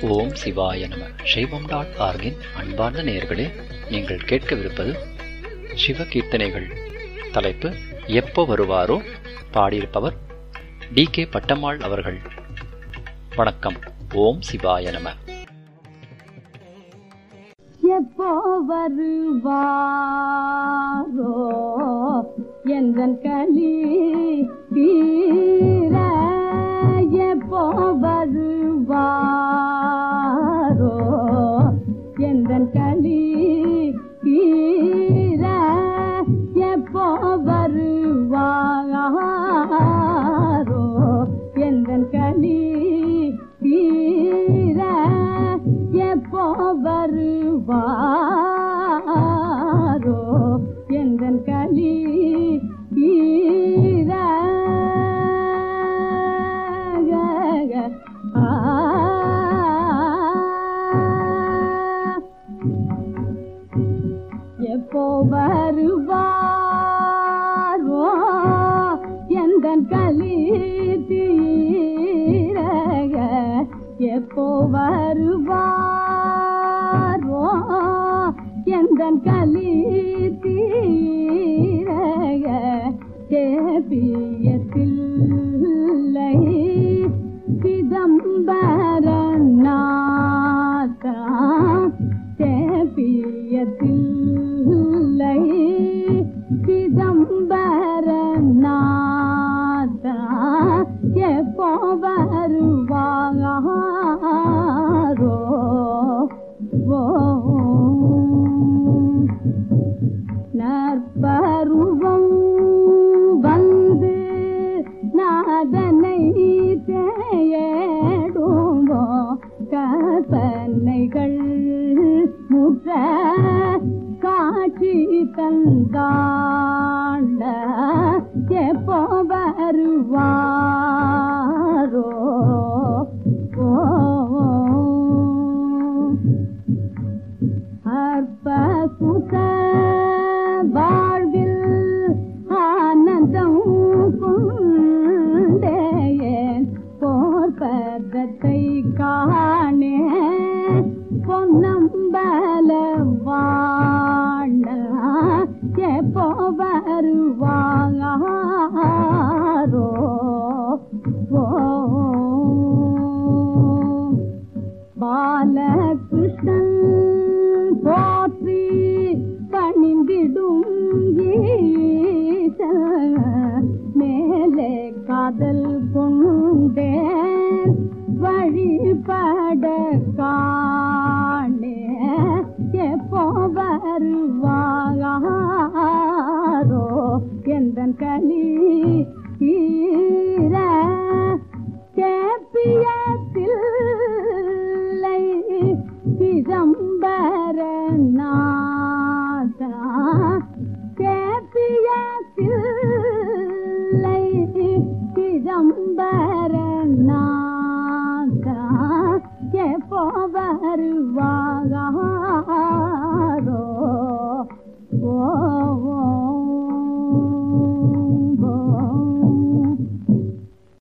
ஓம் சிவாய நம சைவம் டாட் ஆர்கின் அன்பார்ந்த நேயர்களே நீங்கள் கேட்கவிருப்பது சிவ கீர்த்தனைகள் தலைப்பு எப்போ வருவாரோ பாடியிருப்பவர் டி கே பட்டம்மாள் அவர்கள் வணக்கம் ஓம் சிவாய நம எப்போ வருவாரோ எந்தன் களி தீர எப்போ வருவாரோ எந்தன் களி தீர எப்போ வருவாரோ எந்தன் களி தீர எப்போ வருவாரோ எந்தன் களி தீர எப்போ வருவாரோ எந்தன் களி தீர எப்போ வருவாரோ எந்தன் களி தீர தேபியத்தில்லை சிதம்பரநாதா தேபியத்தில்லை சிதம்பரநாதா எப்போ வருவாரோ ஓ நற்பருவம் வந்து நாதனை தேடுமோ கற்பனைகள் முற்ற காட்சி தந்தாண்ட எப்போ வருவாரோ ஓ அற்ப சுக வாழ்வில் ஆனந்தம் கொண்டேன் போர்பதத்தை காணே பொன்னம்பல வாழ எப்போ வருவாரோ ஓ பாலகிருஷ்ணன் போற்றி பணிந்திடும் ஈசன் மேலே காதல் கொண்டேன் வழிபட காணே எப்போ வருவாரோ எந்தன் களி தீர கேப்பியத்தில்லை சிதம்பரநாதா கேப்பியத்தில்லை சிதம்பரநாதா எப்போ வருவாரோ